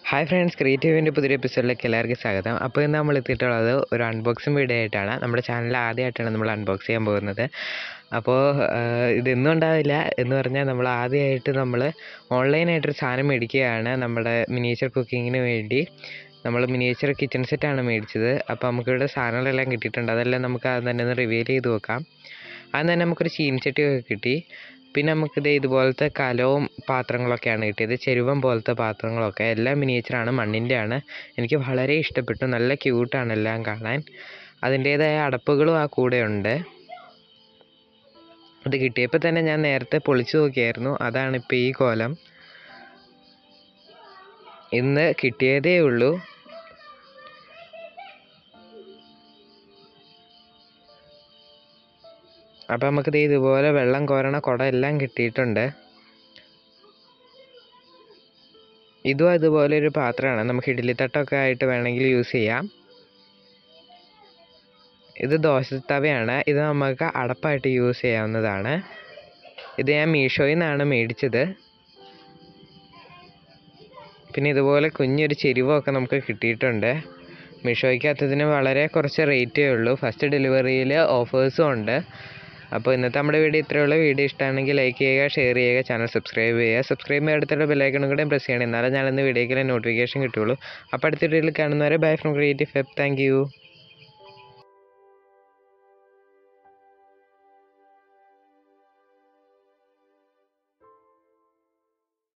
hi friends ക്രിയേറ്റീവിൻ്റെ പുതിയൊരു എപ്പിസോഡിലേക്ക് എല്ലാവർക്കും സ്വാഗതം അപ്പോൾ ഇന്ന് നമ്മൾ എത്തിയിട്ടുള്ളത് ഒരു അൺബോക്സിങ് വീഡിയോ ആയിട്ടാണ് നമ്മുടെ ചാനൽ ആദ്യമായിട്ടാണ് നമ്മൾ അൺബോക്സ് ചെയ്യാൻ പോകുന്നത് അപ്പോൾ ഇതൊന്നും ഉണ്ടാവില്ല എന്ന് പറഞ്ഞാൽ നമ്മൾ ആദ്യമായിട്ട് നമ്മൾ ഓൺലൈനായിട്ടൊരു സാധനം മേടിക്കുകയാണ് നമ്മുടെ മിനിയേച്ചർ കുക്കിങ്ങിന് വേണ്ടി നമ്മൾ മിനിയേച്ചർ കിച്ചൺ സെറ്റാണ് മേടിച്ചത് അപ്പോൾ നമുക്കിവിടെ സാധനങ്ങളെല്ലാം കിട്ടിയിട്ടുണ്ട് അതെല്ലാം നമുക്ക് അത് തന്നെ ഒന്ന് റിവീൽ ചെയ്ത് നോക്കാം അത് തന്നെ നമുക്കൊരു ചീനച്ചട്ടിയൊക്കെ കിട്ടി പിന്നെ നമുക്കിത് ഇതുപോലത്തെ കലവും പാത്രങ്ങളൊക്കെയാണ് കിട്ടിയത് ചെരുവം പോലത്തെ പാത്രങ്ങളൊക്കെ എല്ലാം മിനിയേച്ചറാണ് മണ്ണിൻ്റെയാണ് എനിക്ക് വളരെ ഇഷ്ടപ്പെട്ടു നല്ല ക്യൂട്ടാണ് എല്ലാം കാണാൻ അതിൻ്റേതായ അടപ്പുകളും ആ കൂടെ ഉണ്ട് അത് കിട്ടിയപ്പോൾ തന്നെ ഞാൻ നേരത്തെ പൊളിച്ചു നോക്കിയായിരുന്നു അതാണ് ഇപ്പോൾ ഈ കോലം ഇന്ന് കിട്ടിയതേ ഉള്ളൂ അപ്പം നമുക്കിത് ഇതുപോലെ വെള്ളം കോരണ കുടം എല്ലാം കിട്ടിയിട്ടുണ്ട് ഇതും അതുപോലെ ഒരു പാത്രമാണ് നമുക്ക് ഇഡ്ഡലിത്തട്ടൊക്കെ ആയിട്ട് വേണമെങ്കിൽ യൂസ് ചെയ്യാം ഇത് ദോശത്തവയാണ് ഇത് നമുക്ക് അടപ്പായിട്ട് യൂസ് ചെയ്യാവുന്നതാണ് ഇത് ഞാൻ മീഷോയിൽ നിന്നാണ് മേടിച്ചത് പിന്നെ ഇതുപോലെ കുഞ്ഞൊരു ചെരുവൊക്കെ നമുക്ക് കിട്ടിയിട്ടുണ്ട് മീഷോയ്ക്കകത്തതിന് വളരെ കുറച്ച് റേറ്റേ ഉള്ളൂ ഫസ്റ്റ് ഡെലിവറിയിൽ ഓഫേഴ്സും ഉണ്ട് അപ്പോൾ ഇന്നത്തെ നമ്മുടെ വീഡിയോ ഇത്രയുള്ള വീഡിയോ ഇഷ്ടമാണെങ്കിൽ ലൈക്ക് ചെയ്യുക ഷെയർ ചെയ്യുക ചാനൽ സബ്സ്ക്രൈബ് ചെയ്യുക സബ്സ്ക്രൈബ് ചെയ്യുക അടുത്തുള്ള ബെല്ലൈക്കണും കൂടെ പ്രസ് ചെയ്യണം എന്നാലേ ഞാനിന്ന് വീഡിയോയ്ക്ക് നോട്ടിഫിക്കേഷൻ കിട്ടുള്ളൂ അപ്പോൾ അടുത്ത വീഡിയോയിൽ കാണുന്നവരെ bye from creative web thank